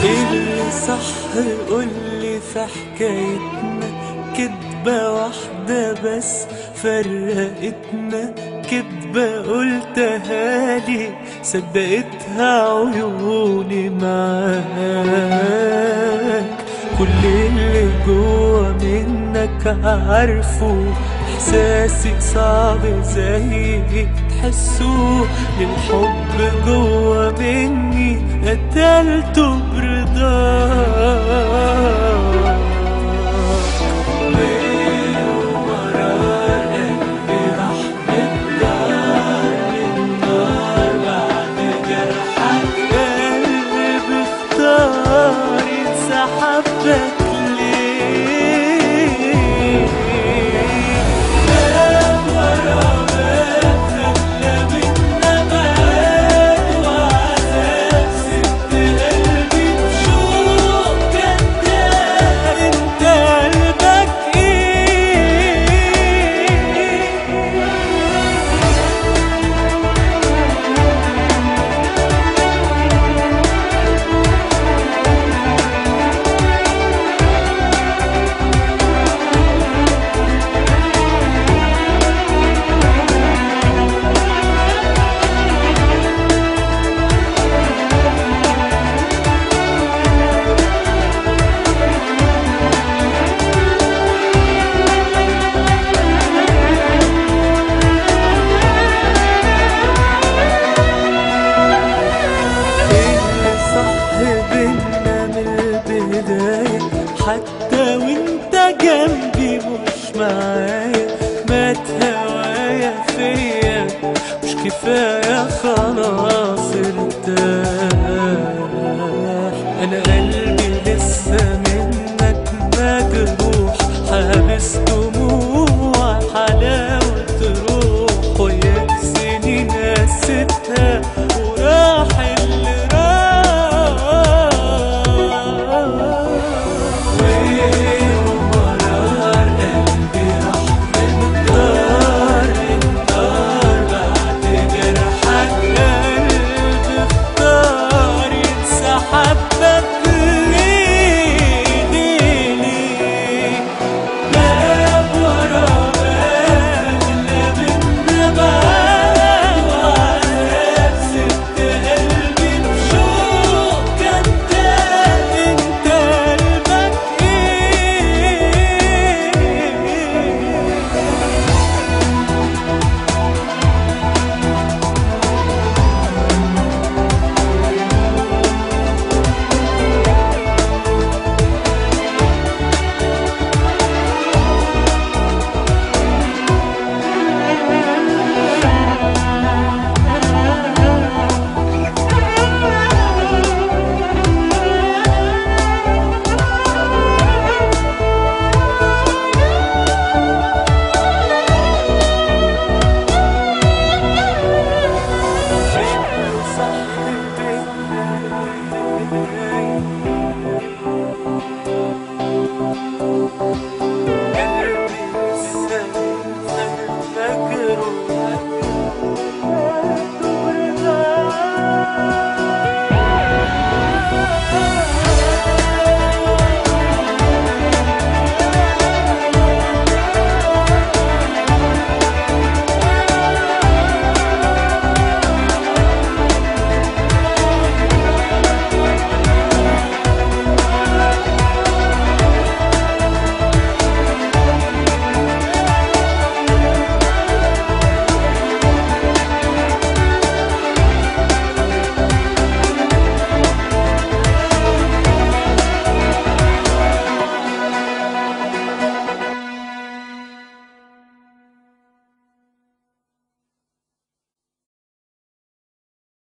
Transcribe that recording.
اللي صح قولي في حكايتنا كدبة واحدة بس فرقتنا كدبة قلتها لي صدقتها عيوني معاك كل اللي جوا منك عارفه احساسي صعب زي تحسه للحب جوا مني قتلته برضاك ليه ومرار قلبي راح بالدار للنار بعد جرحك قلبي اختار يتسحب لك ليه باب ورا باب خلى بينا بعاد وعذاب سبت قلبي بشوق كداب انت قلبك ايه اللي صح بينا من البداية حتى وانت جنبي مش معايا مات هوايا فيا مش كفاية خلاص